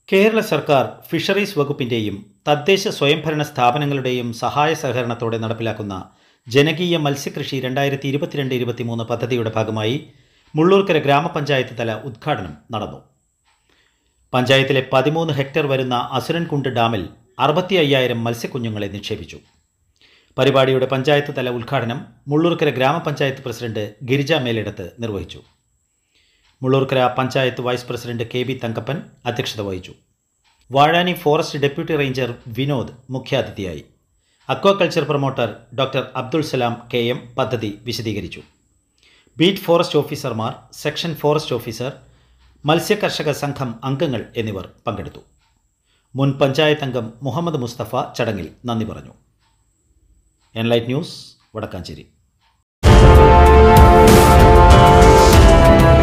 കേരള സർക്കാർ ഫിഷറീസ് വകുപ്പിന്റെയും തദ്ദേശ സ്വയംഭരണ സ്ഥാപനങ്ങളുടെയും സഹായ സഹകരണത്തോടെ നടപ്പിലാക്കുന്ന ജനകീയ മത്സ്യകൃഷി രണ്ടായിരത്തി ഇരുപത്തിരണ്ട് ഇരുപത്തിമൂന്ന് പദ്ധതിയുടെ ഭാഗമായി മുള്ളൂർക്കര ഗ്രാമപഞ്ചായത്ത് തല ഉദ്ഘാടനം നടന്നു പഞ്ചായത്തിലെ പതിമൂന്ന് ഹെക്ടർ വരുന്ന അസുരൻകുണ്ട് ഡാമിൽ അറുപത്തി അയ്യായിരം മത്സ്യക്കുഞ്ഞുങ്ങളെ നിക്ഷേപിച്ചു പരിപാടിയുടെ പഞ്ചായത്ത് തല ഉദ്ഘാടനം മുള്ളൂർക്കര ഗ്രാമപഞ്ചായത്ത് പ്രസിഡന്റ് ഗിരിജ മേലിടത്ത് നിർവഹിച്ചു Mullurkara panchayat vice president K B Thankappan അധ്യക്ഷത വഹിച്ചു Vazhani forest deputy ranger Vinod മുഖ്യാതിഥിയായി aquaculture promoter doctor Abdul Salam K M പദ്ധതി വിശദീകരിച്ചു ബീറ്റ് ഫോറസ്റ്റ് ഓഫീസർമാർ സെക്ഷൻ ഫോറസ്റ്റ് ഓഫീസർ മത്സ്യകർഷക സംഘം അംഗങ്ങൾ എന്നിവർ പങ്കെടുത്തു മുൻ പഞ്ചായത്ത് അംഗം മുഹമ്മദ് മുസ്തഫ ചടങ്ങിൽ നന്ദി പറഞ്ഞു എൻലൈറ്റ് ന്യൂസ് വടക്കാഞ്ചേരി